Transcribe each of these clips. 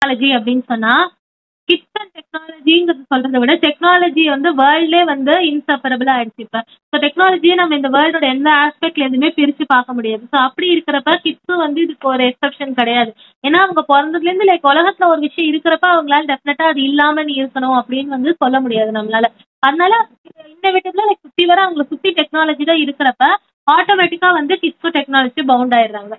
technology அப்படின்னு சொன்னா kids and டெக்னாலஜிங்கிறது சொல்றதை விட டெக்னாலஜி வந்து வேர்ல்டே வந்து இன்செப்பரபிள் ஆயிடுச்சு இப்போ ஸோ டெக்னாலஜியை நம்ம இந்த வேர்ல்டோட எந்த ஆஸ்பெக்ட்ல எதுவுமே பிரிச்சு பார்க்க முடியாது ஸோ அப்படி இருக்கிறப்ப கிட்ஸும் வந்து இதுக்கு ஒரு எக்ஸப்ஷன் கிடையாது ஏன்னா அவங்க பிறந்ததுலேருந்து லைக் உலகத்துல ஒரு விஷயம் இருக்கிறப்ப அவங்களால டெஃபினட்டா அது இல்லாம நீ இருக்கணும் அப்படின்னு வந்து சொல்ல முடியாது நம்மளால அதனால இன்னோவேட்டிவ்ல லைக் சுத்தி வர அவங்களை சுத்தி டெக்னாலஜி தான் இருக்கிறப்ப ஆட்டோமேட்டிக்கா வந்து கிட்ஸும் டெக்னாலஜி பவுண்ட் ஆயிடுறாங்க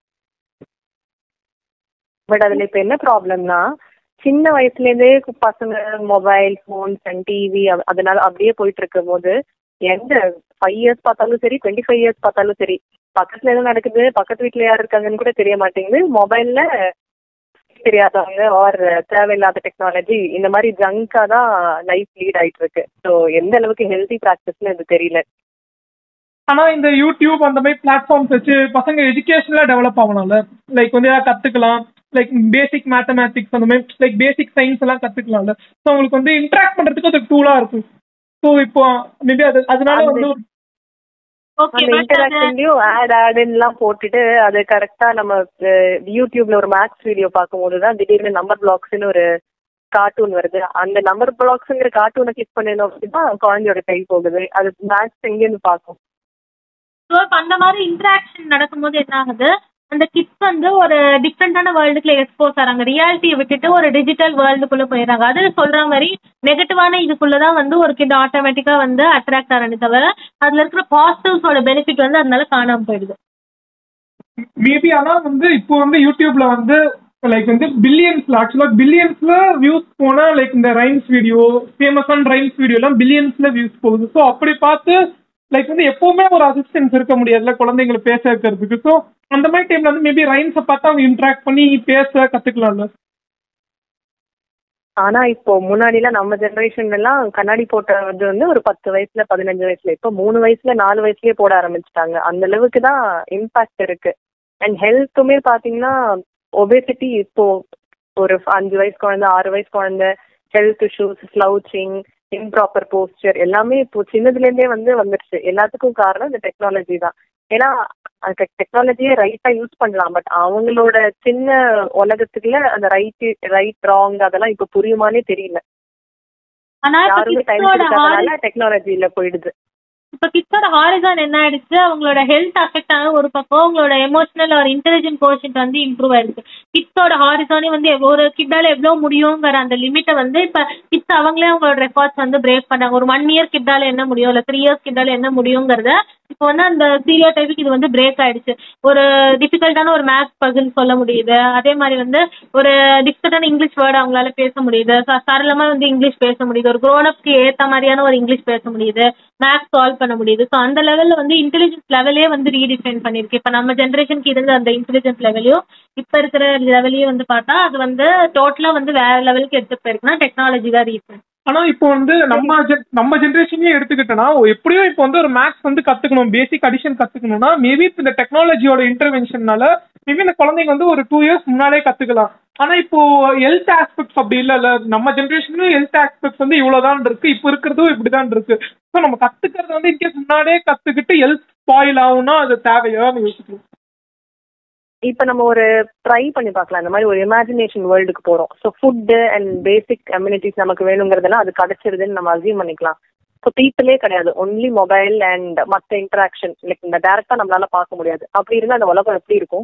பட் அதுல இப்ப என்ன ப்ராப்ளம்னா சின்ன வயசுல இருந்தே பசங்க மொபைல் போன்ஸ் அண்ட் டிவி அதனால அப்படியே போயிட்டு இருக்கும் போது எந்த ஃபைவ் இயர்ஸ் பார்த்தாலும் சரி டுவெண்ட்டி ஃபைவ் இயர்ஸ் பார்த்தாலும் சரி பக்கத்துல என்ன நடக்குது பக்கத்து வீட்டுல யார் இருக்காங்கன்னு கூட தெரிய மாட்டேங்குது மொபைல்ல தெரியாதவங்க ஆர் தேவையில்லாத டெக்னாலஜி இந்த மாதிரி ஜங்கா தான் லைஃப் லீட் ஆயிட்டு இருக்கு ஸோ எந்த அளவுக்கு ஹெல்தி ப்ராக்டிஸ்னு இது தெரியல ஆனா இந்த யூடியூப் அந்த மாதிரி பிளாட்ஃபார்ம்ஸ் வச்சு பசங்க எஜுகேஷனலா டெவலப் ஆகணும்ல லைக் வந்து ஏதாவது கத்துக்கலாம் லைக் பேசிக் மேத்தமேட்டிக்ஸ் அந்த மாதிரி லைக் பேசிக் சயின்ஸ் எல்லாம் கத்துக்கலாம்ல ஸோ உங்களுக்கு வந்து இன்ட்ராக்ட் பண்றதுக்கு அது டூலா இருக்கும் ஸோ இப்போ மேபி அது அதனால வந்து ஒரு ஓகே அந்த இன்டராக்ஷன்லயும் ஆட் ஆடுலாம் போட்டுட்டு அது கரெக்டா நம்ம அஹ், யூடியூப்ல ஒரு மேக்ஸ் வீடியோ பார்க்கும்போது தான் திடீர்னு நம்பர் பிளாக்ஸ்னு ஒரு கார்ட்டூன் வருது அந்த நம்பர் பிளாக்ஸ்ங்கிற கார்ட்டூனை கிளிக் பண்ணினோம் அப்படின்னா குழந்தையோட கை போகுது அது மேக்ஸ் எங்கேருந்து பார்க்கும் ஸோ இப்போ அந்த மாதிரி இன்ட்ராக்ஷன் நடக்கும்போது என்ன ஆகுது அந்த கிட்ஸ் வந்து ஒரு டிஃப்ரெண்டான வேர்ல்டுக்குள்ள எக்ஸ்போஸ் ஆகிறாங்க ரியாலிட்டியை விட்டுட்டு ஒரு டிஜிட்டல் வேர்ல்டுக்குள்ள போயிடுறாங்க அது சொல்ற மாதிரி நெகட்டிவான இதுக்குள்ள தான் வந்து ஒரு கிட் ஆட்டோமேட்டிக்கா வந்து அட்ராக்ட் ஆகிறானே தவிர அதுல இருக்கிற பாசிட்டிவ்ஸோட பெனிஃபிட் வந்து அதனால காணாம போயிடுது மேபி ஆனா வந்து இப்போ வந்து யூடியூப்ல வந்து லைக் வந்து பில்லியன்ஸ்ல ஆக்சுவலா பில்லியன்ஸ்ல வியூஸ் போனா லைக் இந்த ரைம்ஸ் வீடியோ ஃபேமஸான ரைம்ஸ் வீடியோ எல்லாம் பில்லியன்ஸ்ல வியூஸ் போகுது ஸோ அப்படி பார்த்து லைக் வந்து எப்பவுமே ஒரு அசிஸ்டன்ஸ் இருக்க முடியாதுல்ல குழந்தைங்களை பேச வைக்கிறதுக்கு ஸோ அந்த மாதிரி டைம்ல வந்து மேபி ரைம்ஸை பார்த்து அவங்க இன்ட்ராக்ட் பண்ணி பேச கத்துக்கலாம்ல ஆனா இப்போ முன்னாடிலாம் நம்ம ஜெனரேஷன்ல எல்லாம் கண்ணாடி போட்டது வந்து ஒரு பத்து வயசுல பதினஞ்சு வயசுல இப்போ மூணு வயசுல நாலு வயசுலயே போட ஆரம்பிச்சிட்டாங்க அந்த அளவுக்கு தான் இம்பாக்ட் இருக்கு அண்ட் ஹெல்த்துமே பாத்தீங்கன்னா ஒபேசிட்டி இப்போ ஒரு அஞ்சு வயசு குழந்தை ஆறு வயசு குழந்தை health issues slouching improper posture எல்லாமே இப்போ சின்னதுல இருந்தே வந்து வந்துருச்சு எல்லாத்துக்கும் காரணம் இந்த டெக்னாலஜி தான் ஏன்னா அந்த டெக்னாலஜியை ரைட்டா யூஸ் பண்ணலாம் பட் அவங்களோட சின்ன உலகத்துக்குள்ள அந்த ரைட் ரைட் ராங் அதெல்லாம் இப்ப புரியுமானே தெரியல ஆனா இப்போ யாருமே டைம் கிட்ஸோட கொடுக்காதனால டெக்னாலஜில போயிடுது இப்போ கிட்ஸோட ஹாரிசான் என்ன ஆயிடுச்சு அவங்களோட ஹெல்த் அஃபெக்ட் ஆன ஒரு பக்கம் அவங்களோட எமோஷனல் ஒரு இன்டெலிஜென்ட் கோஷன்ட் வந்து இம்ப்ரூவ் ஆயிடுச்சு கிட்ஸோட ஹாரிசானே வந்து எவ்வ- ஒரு கிட்டால எவ்வளோ முடியுங்கிற அந்த லிமிட்டை வந்து இப்போ கிட்ஸ் அவங்களே அவங்களோட ரெக்கார்ட்ஸ் வந்து பிரேக் பண்ணாங்க ஒரு ஒன் இயர் கிட்டால என்ன முடியும் இல்லை த்ரீ இயர்ஸ் கிட்டால என்ன முடியுங்கிறத இப்போ வந்து அந்த சீரியோ டைப்புக்கு இது வந்து பிரேக் ஆயிடுச்சு ஒரு டிஃபிகல்ட்டான ஒரு மேத்ஸ் பகில் சொல்ல முடியுது அதே மாதிரி வந்து ஒரு டிஃபிகல்ட்டான இங்கிலீஷ் வேர்டு அவங்களால பேச முடியுது ச- சரளமா வந்து இங்கிலீஷ் பேச முடியுது ஒரு க்ரோனப்க்கு ஏத்த மாதிரியான ஒரு இங்கிலீஷ் பேச முடியுது மேத்ஸ் சால்வ் பண்ண முடியுது ஸோ அந்த லெவல்ல வந்து இன்டெலிஜென்ஸ் லெவலே வந்து ரீடிஃபைன் பண்ணிருக்கு இப்போ நம்ம ஜென்ரேஷனுக்கு இருந்த அந்த இன்டெலிஜென்ஸ் லெவலையும் இப்போ இருக்கிற லெவலையும் வந்து பார்த்தா அது வந்து டோட்டலா வந்து வேற லெவலுக்கு எடுத்து போயிருக்குன்னா டெக்னாலஜி தான் ரீசன் ஆனா இப்போ வந்து நம்ம gen- நம்ம ஜென்ரேஷனே எடுத்துக்கிட்டோம்னா எப்படியும் இப்போ வந்து ஒரு மேக்ஸ் வந்து கத்துக்கணும் பேசிக் அடிஷன் கத்துக்கணும்னா மேபி இந்த டெக்னாலஜியோட இன்டர்வென்ஷன்னால மேபி இந்த குழந்தைங்க வந்து ஒரு டூ இயர்ஸ் முன்னாலே கத்துக்கலாம் ஆனா இப்போ ஹெல்த் ஆஸ்பெக்ட்ஸ் அப்படி இல்ல நம்ம ஜென்ரேஷன்லயும் ஹெல்த் ஆஸ்பெக்ட்ஸ் வந்து இவ்வளவுதான் இருக்கு இப்போ இருக்கிறதும் இப்படிதான் இருக்கு ஸோ நம்ம கத்துக்கிறது வந்து இன்கேஸ் முன்னாடியே கத்துக்கிட்டு ஹெல்த் ஸ்பாயில் ஆகும்னா அது தேவையா யோசிக்கணும் இப்ப நம்ம ஒரு ட்ரை பண்ணி பார்க்கலாம் இந்த மாதிரி ஒரு இமேஜினேஷன் வேர்ல்டுக்கு போறோம் so food and basic communities நமக்கு வேணுங்கிறதெல்லாம் அது கிடைச்சிருதுன்னு நம்ம அசியூம் பண்ணிக்கலாம் ஸோ பீப்புளே கிடையாது ஒன்லி மொபைல் அண்ட் மற்ற இன்டராக்ஷன் லைக் இந்த டேரக்டா நம்மளால பார்க்க முடியாது அப்படி இருந்தா அந்த உலகம் எப்படி இருக்கும்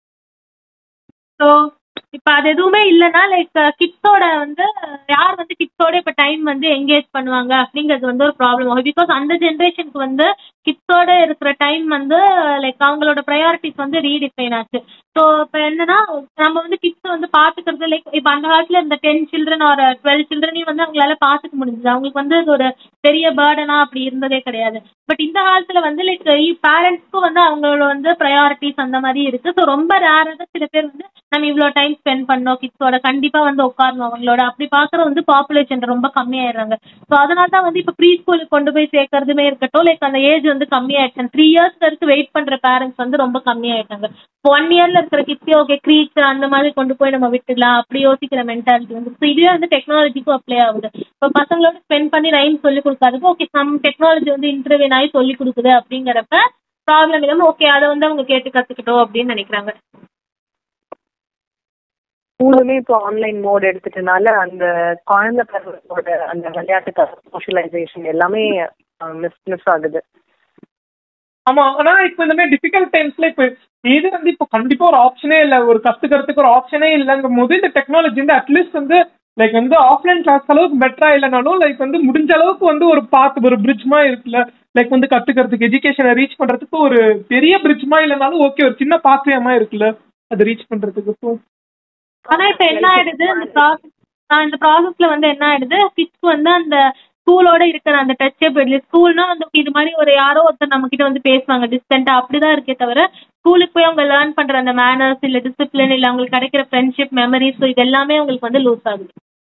ஸோ இப்போ அது எதுவுமே இல்லைன்னா லைக் கிட்ஸோட வந்து யார் வந்து கிட்ஸோட இப்போ டைம் வந்து என்கேஜ் பண்ணுவாங்க அப்படிங்கிறது வந்து ஒரு ப்ராப்ளம் ஆகும் பிகாஸ் அந்த ஜென்ரேஷனுக்கு வந்து கிட்ஸோட இருக்கிற டைம் வந்து லைக் அவங்களோட ப்ரையாரிட்டிஸ் வந்து ரீடிஃபைன் ஆச்சு ஸோ இப்போ என்னன்னா நம்ம வந்து கிட்ஸ் வந்து பார்த்துக்கிறது லைக் இப்போ அந்த காலத்தில் இந்த டென் சில்ட்ரன் ஒரு டுவெல் சில்ட்ரனையும் வந்து அவங்களால பார்த்துக்க முடிஞ்சது அவங்களுக்கு வந்து அது ஒரு பெரிய பேர்டனா அப்படி இருந்ததே கிடையாது பட் இந்த காலத்துல வந்து லைக் பேரண்ட்ஸ்க்கும் வந்து அவங்களோட வந்து ப்ரையாரிட்டிஸ் அந்த மாதிரி இருக்கு ஸோ ரொம்ப ரேராக சில பேர் வந்து நம்ம இவ்வளோ டைம் ஸ்பெண்ட் பண்ணோம் கிட்ஸோட கண்டிப்பா வந்து உட்காரணும் அவங்களோட அப்படி பார்க்குற வந்து பாப்புலேஷன் ரொம்ப கம்மியாயிடுறாங்க ஸோ அதனால தான் வந்து இப்போ ப்ரீ ஸ்கூலுக்கு கொண்டு போய் சேர்க்கறதுமே இருக்கட்டும் லைக் அந்த ஏஜ் வந்து கம்மியாயிடுச்சு த்ரீ இயர்ஸ் வரைக்கும் வெயிட் பண்ற பேரண்ட்ஸ் வந்து ரொம்ப கம்மியாயிட்டாங்க ஒன் இயர்ல இருக்கிற கிட்ஸே ஓகே க்ரீக் அந்த மாதிரி கொண்டு போய் நம்ம விட்டுடலாம் அப்படி யோசிக்கிற மென்டாலிட்டி வந்து ஸோ இதுவே வந்து டெக்னாலஜிக்கும் அப்ளை ஆகுது இப்போ பசங்களோட ஸ்பெண்ட் பண்ணி ரைம் சொல்லி கொடுக்காதுக்கு ஓகே சம் டெக்னாலஜி வந்து இன்டர்வியூன் ஆகி சொல்லி கொடுக்குது அப்படிங்கிறப்ப ப்ராப்ளம் இல்லாமல் ஓகே அதை வந்து அவங்க கேட்டு கற்றுக்கிட்டோம் அப்படின்னு நினைக்கிறாங்க ஸ்கூலுமே இப்போ ஆன்லைன் மோட் எடுத்துட்டனால அந்த குழந்தை பருவத்தோட அந்த விளையாட்டு சோஷியலைசேஷன் எல்லாமே மிஸ் மிஸ் ஆகுது ஆமா ஆனா இப்போ இந்த மாதிரி டிஃபிகல்ட் டைம்ஸ்ல இப்போ இது வந்து இப்போ கண்டிப்பா ஒரு ஆப்ஷனே இல்ல ஒரு கத்துக்கிறதுக்கு ஒரு ஆப்ஷனே இல்லைங்கும் போது இந்த டெக்னாலஜி வந்து அட்லீஸ்ட் வந்து லைக் வந்து ஆஃப்லைன் கிளாஸ் அளவுக்கு பெட்டரா இல்லைனாலும் லைக் வந்து முடிஞ்ச அளவுக்கு வந்து ஒரு பாத் ஒரு பிரிட்ஜ்மா இருக்குல்ல லைக் வந்து கத்துக்கிறதுக்கு எஜுகேஷனை ரீச் பண்றதுக்கு ஒரு பெரிய பிரிட்ஜ்மா இல்லைனாலும் ஓகே ஒரு சின்ன பாத்வேமா இருக்குல்ல அது ரீச் பண்றதுக்கு ஸோ ஆனா இப்ப என்ன ஆயிடுது இந்த ப்ராசஸ் இந்த ப்ராசஸ்ல வந்து என்ன ஆயிடுது கிட்ஸ்க்கு வந்து அந்த ஸ்கூலோட இருக்கிற அந்த டச்சே போயிடுது ஸ்கூல்னா வந்து இது மாதிரி ஒரு யாரோ ஒருத்தர் நம்ம கிட்ட வந்து பேசுவாங்க டிஸ்டன்டா அப்படிதான் இருக்கே தவிர ஸ்கூலுக்கு போய் அவங்க லேர்ன் பண்ற அந்த மேனர்ஸ் இல்ல டிசிப்ளின் இல்ல அவங்களுக்கு கிடைக்கிற ஃப்ரெண்ட்ஷிப் மெமரிஸ் இது எல்லாமே அவங்களுக்கு வந்து லூஸ் ஆகுது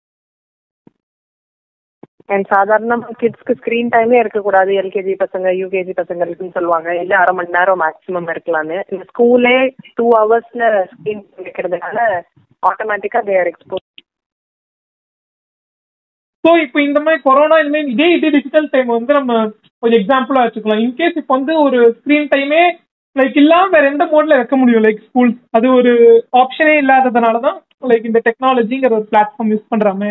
அண்ட் சாதாரணமா கிட்ஸ்க்கு ஸ்க்ரீன் டைமே இருக்கக்கூடாது எல்கேஜி பசங்க யூகேஜி பசங்களுக்குன்னு சொல்லுவாங்க இல்ல அரை மணி நேரம் மேக்ஸிமம் இருக்கலாம்னு இந்த ஸ்கூலே டூ ஹவர்ஸ்ல ஸ்க்ரீன் வைக்கிறதுனால ஆட்டோமேட்டிக்கா தேர் எக்ஸ்போஸ் ஸோ இப்போ இந்த மாதிரி கொரோனா இந்த மாதிரி இதே இதே டிஜிட்டல் டைம் வந்து நம்ம கொஞ்சம் எக்ஸாம்பிளா வச்சுக்கலாம் இன்கேஸ் இப்போ வந்து ஒரு ஸ்க்ரீன் டைமே லைக் இல்லாம வேற எந்த மோட்ல வைக்க முடியும் லைக் ஸ்கூல் அது ஒரு ஆப்ஷனே இல்லாததுனால தான் லைக் இந்த டெக்னாலஜிங்கிற ஒரு பிளாட்ஃபார்ம் யூஸ் பண்றாங்க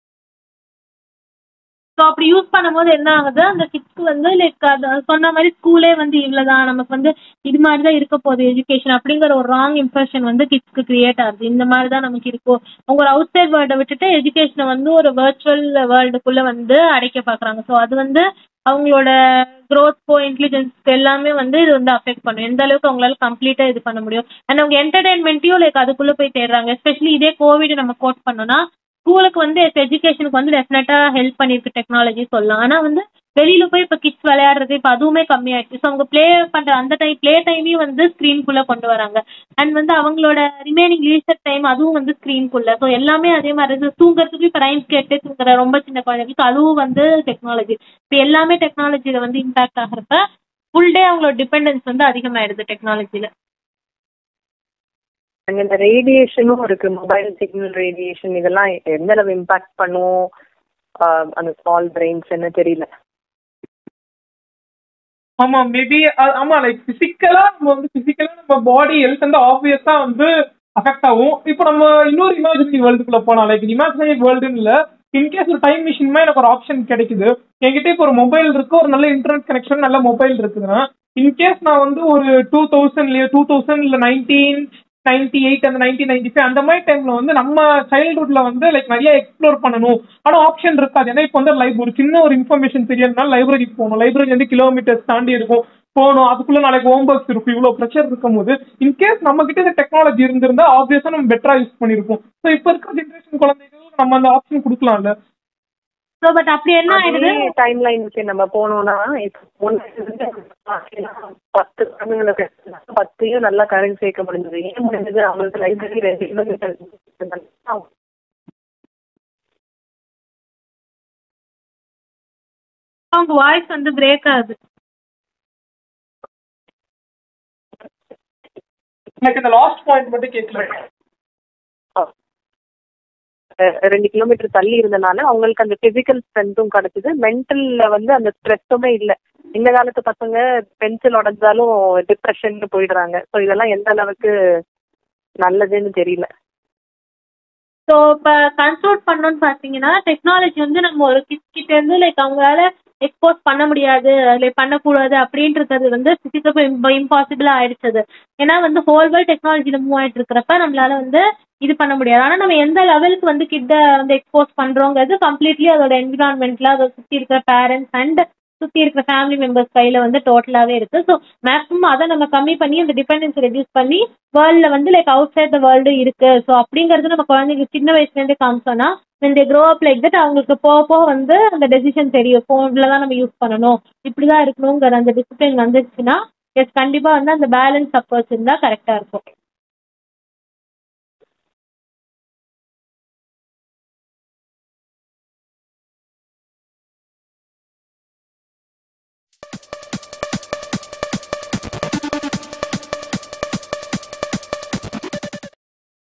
ஸோ அப்படி யூஸ் பண்ணும்போது என்ன ஆகுது அந்த கிட்ஸ்க்கு வந்து லைக் அது சொன்ன மாதிரி ஸ்கூலே வந்து இவ்வளோதான் நமக்கு வந்து இது மாதிரி தான் இருக்க போகுது எஜுகேஷன் அப்படிங்கிற ஒரு ராங் இம்ப்ரெஷன் வந்து கிட்ஸ்க்கு கிரியேட் ஆகுது இந்த மாதிரி தான் நமக்கு இருக்கும் அவங்க ஒரு அவுட் சைட் வேர்ல்டை விட்டுட்டு எஜுகேஷனை வந்து ஒரு வர்ச்சுவல் வேர்ல்டுக்குள்ள வந்து அடைக்க பார்க்குறாங்க ஸோ அது வந்து அவங்களோட க்ரோத்க்கோ இன்டெலிஜென்ஸ்க்கு எல்லாமே வந்து இது வந்து அஃபெக்ட் பண்ணும் எந்த அளவுக்கு அவங்களால கம்ப்ளீட்டாக இது பண்ண முடியும் அண்ட் அவங்க என்டர்டைன்மெண்ட்டையும் லைக் அதுக்குள்ளே போய் தேடுறாங்க எஸ்பெஷலி இதே கோவிட் நம்ம கோட் பண்ணோம்னா ஸ்கூலுக்கு வந்து எஜுகேஷனுக்கு வந்து டெஃபினட்டாக ஹெல்ப் பண்ணியிருக்கு டெக்னாலஜி சொல்லலாம் ஆனால் வந்து வெளியில போய் இப்போ கிட்ஸ் விளையாடுறது இப்போ அதுவுமே கம்மியாயிடுச்சு ஸோ அவங்க ப்ளே பண்ணுற அந்த டைம் ப்ளே டைமையும் வந்து ஸ்க்ரீன்குள்ளே கொண்டு வராங்க அண்ட் வந்து அவங்களோட ரிமைனிங் லீசர் டைம் அதுவும் வந்து ஸ்க்ரீன்குள்ளே ஸோ எல்லாமே அதே மாதிரி தான் தூங்குறதுக்கு இப்போ ரைம்ஸ் கேட்டு தூங்குற ரொம்ப சின்ன குழந்தைங்களுக்கு அதுவும் வந்து டெக்னாலஜி இப்போ எல்லாமே டெக்னாலஜியில் வந்து இம்பாக்ட் ஆகிறப்ப ஃபுல் டே அவங்களோட டிபெண்டன்ஸ் வந்து அதிகமாயிடுது டெக்னாலஜியில் அங்க இந்த ரேடியேஷனும் இருக்கு மொபைல் சிக்னல் ரேடியேஷன் இதெல்லாம் எந்த அளவு இம்பாக்ட் பண்ணும் ஆஹ் அந்த ஸ்மால் பிரெயின்ஸ் என்ன தெரியல ஆமா மேபி ஆமா லைக் பிசிக்கலா நம்ம வந்து பிசிக்கலா நம்ம பாடி ஹெல்த் வந்து ஆப்வியஸா வந்து அஃபெக்ட் ஆகும் இப்போ நம்ம இன்னொரு இமேஜினரி வேர்ல்டுக்குள்ள போனா லைக் இமேஜினரி வேர்ல்டுன்னு இல்ல இன்கேஸ் ஒரு டைம் மிஷின்மா எனக்கு ஒரு ஆப்ஷன் கிடைக்குது என்கிட்ட இப்போ ஒரு மொபைல் இருக்கு ஒரு நல்ல இன்டர்நெட் கனெக்ஷன் நல்ல மொபைல் இருக்குதுன்னா இன்கேஸ் நான் வந்து ஒரு டூ தௌசண்ட்லயோ டூ தௌசண்ட் இல்ல நைன்டீன் நைன்டி எயிட் அந்த நைன்டீன் நைன்டி ஃபைவ் அந்த மாதிரி டைம்ல வந்து நம்ம சைல்ட்ஹுட்ல வந்து லைக் நிறைய எக்ஸ்ப்ளோர் பண்ணணும் ஆனா ஆப்ஷன் இருக்காது ஏன்னா இப்போ வந்து லைப் ஒரு சின்ன ஒரு இன்ஃபர்மேஷன் தெரியறதுனால லைப்ரரிக்கு போகணும் லைப்ரரி வந்து கிலோமீட்டர்ஸ் தாண்டி இருக்கும் போகணும் அதுக்குள்ள நாளைக்கு ஹோம் ஒர்க்ஸ் இருக்கும் இவ்வளவு ப்ரெஷர் இருக்கும் போது இன்கேஸ் நம்ம கிட்ட இந்த டெக்னாலஜி இருந்திருந்தா ஆப்வியஸா நம்ம பெட்டரா யூஸ் பண்ணிருப்போம் ஸோ இப்போ இருக்கிற ஜென்ரேஷன் குழந்தைகளுக்கு நம்ம அந்த ஆப்ஷன் கொடுக்கலாம்ல ஸோ பட் அப்படி என்ன ஆயிடுது டைம் லைனுக்கு நம்ம போனோம்னா இப்போ ஒண்ணு வந்து பத்து குழந்தைங்களுக்கு பத்தையும் நல்லா கரண்ட் சேர்க்க முடிஞ்சது ஏன் முடிஞ்சது அவங்களுக்கு லைப்ரரி ரெண்டு கிலோமீட்டர் அவங்க வாய்ஸ் வந்து பிரேக் ஆகுது எனக்கு இந்த லாஸ்ட் பாயிண்ட் மட்டும் கேட்கல ரெண்டு கிலோமீட்டர் தள்ளி இருந்தனால அவங்களுக்கு அந்த பிசிக்கல் ஸ்ட்ரென்த்தும் கிடைச்சது மென்டல்ல வந்து அந்த ஸ்ட்ரெஸ்ஸுமே இல்லை இந்த காலத்து பசங்க பென்சில் உடஞ்சாலும் டிப்ரெஷன் போயிடுறாங்க ஸோ இதெல்லாம் எந்த அளவுக்கு நல்லதுன்னு தெரியல ஸோ இப்போ கன்சல்ட் பண்ணோன்னு பார்த்தீங்கன்னா டெக்னாலஜி வந்து நம்ம ஒரு கிட்ஸ் கிட்ட இருந்து லைக் அவங்களால எக்ஸ்போஸ் பண்ண முடியாது லைக் பண்ணக்கூடாது அப்படின்றது வந்து ஃபிசிக்கல் இம்பாசிபிளாக ஆயிடுச்சு அது ஏன்னா வந்து ஹோல் வேர்ல்ட் டெக்னாலஜியில் மூவ் ஆயிட்டு இருக்கிறப்ப நம்மளால வந்து இது பண்ண முடியாது ஆனால் நம்ம எந்த லெவலுக்கு வந்து கிட்ட வந்து எக்ஸ்போஸ் பண்ணுறோங்கிறது கம்ப்ளீட்லி அதோட என்விரான்மெண்ட்ல அதை சுற்றி இருக்கிற பேரண்ட்ஸ் அண்ட் சுற்றி இருக்கிற ஃபேமிலி மெம்பர்ஸ் கையில் வந்து டோட்டலாகவே இருக்குது ஸோ மேக்ஸிமம் அதை நம்ம கம்மி பண்ணி அந்த டிபெண்டன்ஸ் ரெடியூஸ் பண்ணி வேர்ல்டில் வந்து like outside the world இருக்குது ஸோ அப்படிங்கிறது நம்ம குழந்தைங்க சின்ன வயசுலேருந்தே காமிச்சோன்னா when they grow up like that அவங்களுக்கு போக போக வந்து அந்த டெசிஷன் தெரியும் ஃபோனில் தான் நம்ம யூஸ் பண்ணணும் இப்படி தான் இருக்கணுங்கிற அந்த டிசிப்ளின் வந்துருச்சுன்னா எஸ் கண்டிப்பாக வந்து அந்த பேலன்ஸ் அப்ரோச் இருந்தால் கரெக்டாக இருக்கும்